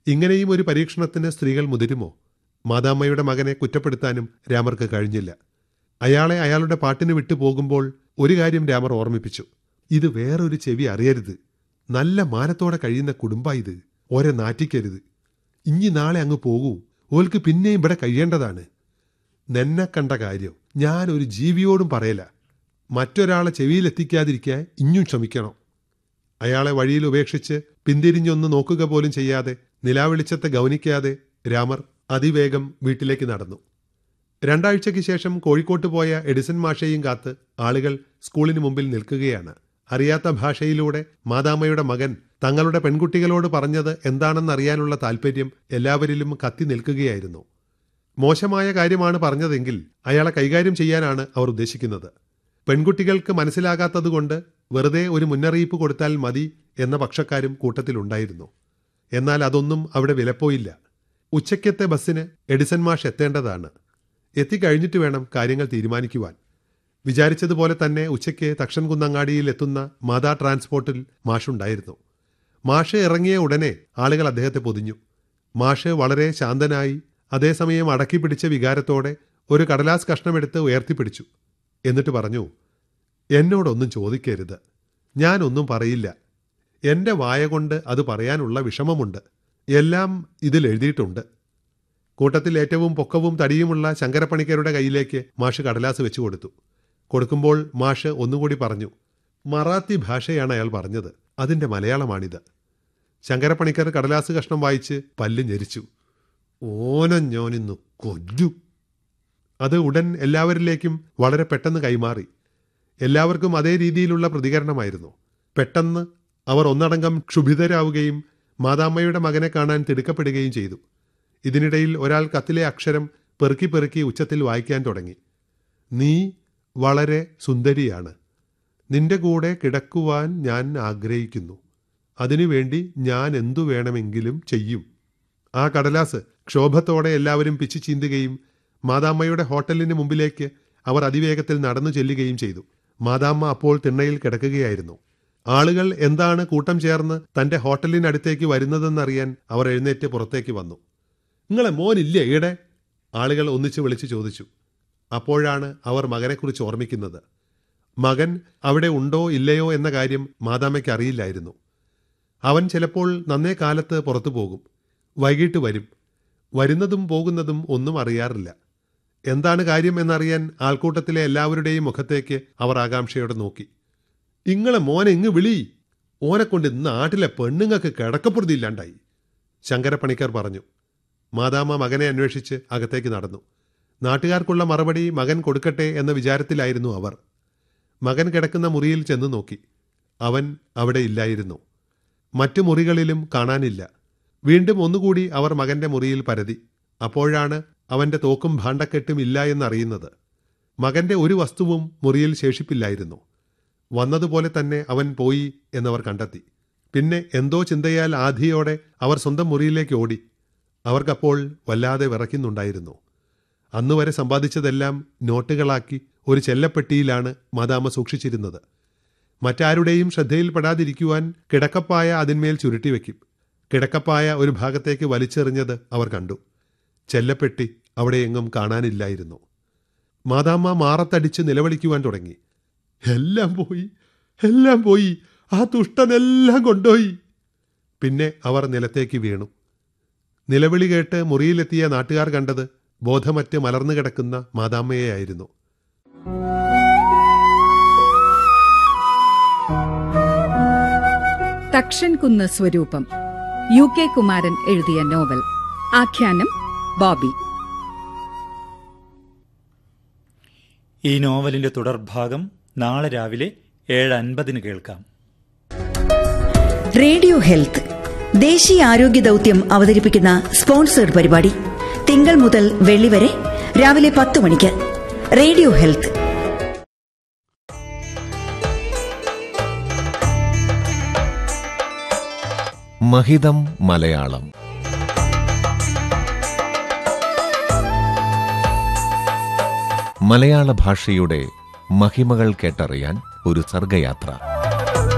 ഇങ്ങനെയും ഒരു പരീക്ഷണത്തിന് സ്ത്രീകൾ മുതിരുമോ മാതാമ്മയുടെ മകനെ കുറ്റപ്പെടുത്താനും രാമർക്ക് കഴിഞ്ഞില്ല അയാളെ അയാളുടെ പാട്ടിന് വിട്ടു പോകുമ്പോൾ ഒരു കാര്യം രാമർ ഓർമ്മിപ്പിച്ചു ഇത് വേറൊരു ചെവി അറിയരുത് നല്ല മാനത്തോടെ കഴിയുന്ന കുടുംബ ഇത് ഓരെ നാറ്റിക്കരുത് ഇഞ്ഞി നാളെ അങ്ങ് പോകൂ ഓൽക്ക് പിന്നെയും ഇവിടെ കഴിയേണ്ടതാണ് നിന്നെ കണ്ട കാര്യം ഞാൻ ഒരു ജീവിയോടും പറയല മറ്റൊരാളെ ചെവിയിലെത്തിക്കാതിരിക്കാൻ ഇഞ്ഞും ശ്രമിക്കണം അയാളെ വഴിയിൽ ഉപേക്ഷിച്ച് പിന്തിരിഞ്ഞൊന്ന് നോക്കുക പോലും ചെയ്യാതെ നിലാവെളിച്ചത്തെ ഗൗനിക്കാതെ രാമർ അതിവേഗം വീട്ടിലേക്ക് നടന്നു രണ്ടാഴ്ചയ്ക്ക് ശേഷം കോഴിക്കോട്ട് പോയ എഡിസൺ മാഷയെയും കാത്ത് ആളുകൾ സ്കൂളിന് മുമ്പിൽ നിൽക്കുകയാണ് അറിയാത്ത ഭാഷയിലൂടെ മാതാമ്മയുടെ മകൻ തങ്ങളുടെ പെൺകുട്ടികളോട് പറഞ്ഞത് എന്താണെന്നറിയാനുള്ള താല്പര്യം എല്ലാവരിലും കത്തി നിൽക്കുകയായിരുന്നു മോശമായ കാര്യമാണ് പറഞ്ഞതെങ്കിൽ അയാളെ കൈകാര്യം ചെയ്യാനാണ് അവർ ഉദ്ദേശിക്കുന്നത് പെൺകുട്ടികൾക്ക് മനസ്സിലാകാത്തതുകൊണ്ട് വെറുതെ ഒരു മുന്നറിയിപ്പ് കൊടുത്താൽ മതി എന്ന പക്ഷക്കാരും കൂട്ടത്തിലുണ്ടായിരുന്നു എന്നാൽ അതൊന്നും അവിടെ വിലപ്പോയില്ല ഉച്ചയ്ക്കത്തെ ബസ്സിന് എഡിസൺ മാഷ് എത്തേണ്ടതാണ് എത്തിക്കഴിഞ്ഞിട്ട് വേണം കാര്യങ്ങൾ തീരുമാനിക്കുവാൻ വിചാരിച്ചതുപോലെ തന്നെ ഉച്ചയ്ക്ക് തക്ഷൻ കുന്നങ്ങാടിയിൽ എത്തുന്ന മാതാ ട്രാൻസ്പോർട്ടിൽ മാഷുണ്ടായിരുന്നു മാഷ് ഇറങ്ങിയ ഉടനെ ആളുകൾ അദ്ദേഹത്തെ പൊതിഞ്ഞു മാഷ് വളരെ ശാന്തനായി അതേസമയം അടക്കി പിടിച്ച വികാരത്തോടെ ഒരു കടലാസ് കഷ്ണമെടുത്ത് ഉയർത്തിപ്പിടിച്ചു എന്നിട്ട് പറഞ്ഞു എന്നോടൊന്നും ചോദിക്കരുത് ഞാനൊന്നും പറയില്ല എൻ്റെ വായ കൊണ്ട് അത് പറയാനുള്ള വിഷമമുണ്ട് എല്ലാം ഇതിൽ എഴുതിയിട്ടുണ്ട് കൂട്ടത്തിൽ ഏറ്റവും പൊക്കവും തടിയുമുള്ള ശങ്കരപ്പണിക്കരുടെ കയ്യിലേക്ക് മാഷ് കടലാസ് വെച്ചു കൊടുത്തു കൊടുക്കുമ്പോൾ മാഷ് ഒന്നുകൂടി പറഞ്ഞു മറാത്തി ഭാഷയാണ് അയാൾ പറഞ്ഞത് അതിൻ്റെ മലയാളമാണിത് ശങ്കരപ്പണിക്കർ കടലാസ് കഷ്ണം വായിച്ച് പല്ല് ഞെരിച്ചു ഓനം ഞാനിന്നു കൊല്ലു അത് ഉടൻ എല്ലാവരിലേക്കും വളരെ പെട്ടെന്ന് കൈമാറി എല്ലാവർക്കും അതേ രീതിയിലുള്ള പ്രതികരണമായിരുന്നു പെട്ടെന്ന് അവർ ഒന്നടങ്കം ക്ഷുഭിതരാവുകയും മാതാമ്മയുടെ മകനെ കാണാൻ തിടുക്കപ്പെടുകയും ചെയ്തു ഇതിനിടയിൽ ഒരാൾ കത്തിലെ അക്ഷരം പെറുക്കി പെറുക്കി ഉച്ചത്തിൽ വായിക്കാൻ തുടങ്ങി നീ വളരെ സുന്ദരിയാണ് നിന്റെ കൂടെ കിടക്കുവാൻ ഞാൻ ആഗ്രഹിക്കുന്നു അതിനുവേണ്ടി ഞാൻ എന്തു വേണമെങ്കിലും ചെയ്യും ആ കടലാസ് ക്ഷോഭത്തോടെ എല്ലാവരും പിച്ചു ചീന്തുകയും മാതാമ്മയുടെ ഹോട്ടലിന് മുമ്പിലേക്ക് അവർ അതിവേഗത്തിൽ നടന്നു ചെല്ലുകയും ചെയ്തു മാതാമ്മ അപ്പോൾ തിണ്ണയിൽ കിടക്കുകയായിരുന്നു ആളുകൾ എന്താണ് കൂട്ടം ചേർന്ന് തന്റെ ഹോട്ടലിനടുത്തേക്ക് വരുന്നതെന്നറിയാൻ അവർ എഴുന്നേറ്റ് പുറത്തേക്ക് വന്നു നിങ്ങളെ മോനില്ലേ ഈടെ ആളുകൾ ഒന്നിച്ചു വിളിച്ചു ചോദിച്ചു അപ്പോഴാണ് അവർ മകനെക്കുറിച്ച് ഓർമ്മിക്കുന്നത് മകൻ അവിടെ ഉണ്ടോ ഇല്ലയോ എന്ന കാര്യം മാതാമ്മയ്ക്ക് അറിയില്ലായിരുന്നു അവൻ ചിലപ്പോൾ നന്നേ കാലത്ത് പുറത്തു പോകും വൈകിട്ട് വരും വരുന്നതും പോകുന്നതും ഒന്നും അറിയാറില്ല എന്താണ് കാര്യം എന്നറിയാൻ ആൾക്കൂട്ടത്തിലെ എല്ലാവരുടെയും മുഖത്തേക്ക് അവർ ആകാംക്ഷയോടെ നോക്കി ഇങ്ങളെ മോനെ ഇങ്ങ് വിളി ഓനെ കൊണ്ട് നാട്ടിലെ പെണ്ണുങ്ങൾക്ക് കിടക്കപ്പുറതിയില്ലാണ്ടായി ശങ്കരപ്പണിക്കർ പറഞ്ഞു മാതാമ്മ മകനെ അന്വേഷിച്ച് അകത്തേക്ക് നടന്നു നാട്ടുകാർക്കുള്ള മറുപടി മകൻ കൊടുക്കട്ടെ എന്ന വിചാരത്തിലായിരുന്നു അവർ മകൻ കിടക്കുന്ന മുറിയിൽ ചെന്ന് നോക്കി അവൻ അവിടെ ഇല്ലായിരുന്നു മറ്റു മുറികളിലും കാണാനില്ല വീണ്ടും ഒന്നുകൂടി അവർ മകന്റെ മുറിയിൽ പരതി അപ്പോഴാണ് അവന്റെ തോക്കും ഭാണ്ഡക്കെട്ടും ഇല്ല എന്നറിയുന്നത് മകന്റെ ഒരു വസ്തുവും മുറിയിൽ ശേഷിപ്പില്ലായിരുന്നു വന്നതുപോലെ തന്നെ അവൻ പോയി എന്നവർ കണ്ടെത്തി പിന്നെ എന്തോ ചിന്തയാൽ ആധിയോടെ അവർ സ്വന്തം മുറിയിലേക്ക് ഓടി അവർക്കപ്പോൾ വല്ലാതെ വിറയ്ക്കുന്നുണ്ടായിരുന്നു അന്നുവരെ സമ്പാദിച്ചതെല്ലാം നോട്ടുകളാക്കി ഒരു ചെല്ലപ്പെട്ടിയിലാണ് മാതാമ സൂക്ഷിച്ചിരുന്നത് മറ്റാരുടെയും ശ്രദ്ധയിൽപ്പെടാതിരിക്കുവാൻ കിടക്കപ്പായ അതിന്മേൽ ചുരുട്ടിവെക്കും കിടക്കപ്പായ ഒരു ഭാഗത്തേക്ക് വലിച്ചെറിഞ്ഞത് അവർ കണ്ടു ചെല്ലപ്പെട്ടി അവിടെയെങ്ങും കാണാനില്ലായിരുന്നു മാതാമ്മ മാറത്തടിച്ച് നിലവിളിക്കുവാൻ തുടങ്ങി എല്ലാം പോയി എല്ലാം പോയി ആ തുഷ്ടനെല്ലാം കൊണ്ടുപോയി പിന്നെ അവർ നിലത്തേക്ക് വീണു നിലവിളി കേട്ട് മുറിയിലെത്തിയ നാട്ടുകാർ കണ്ടത് ബോധമറ്റ് മലർന്നു കിടക്കുന്ന മാതാമ്മയെയായിരുന്നു തക്ഷൻ കുന്ന് സ്വരൂപം യു കെ കുമാരൻ എഴുതിയ നോവൽ ആഖ്യാനം ബോബി ഈ നോവലിന്റെ തുടർഭാഗം നാളെ രാവിലെ ഏഴ് അൻപതിന് കേൾക്കാം റേഡിയോ ഹെൽത്ത് ദേശീയ ആരോഗ്യ ദൗത്യം അവതരിപ്പിക്കുന്ന സ്പോൺസേഡ് പരിപാടി തിങ്കൾ മുതൽ വെള്ളി വരെ രാവിലെ പത്ത് മണിക്ക് റേഡിയോ ഹെൽത്ത് മഹിതം മലയാളം മലയാള ഭാഷയുടെ മഹിമകൾ കേട്ടറിയാൻ ഒരു സർഗയാത്ര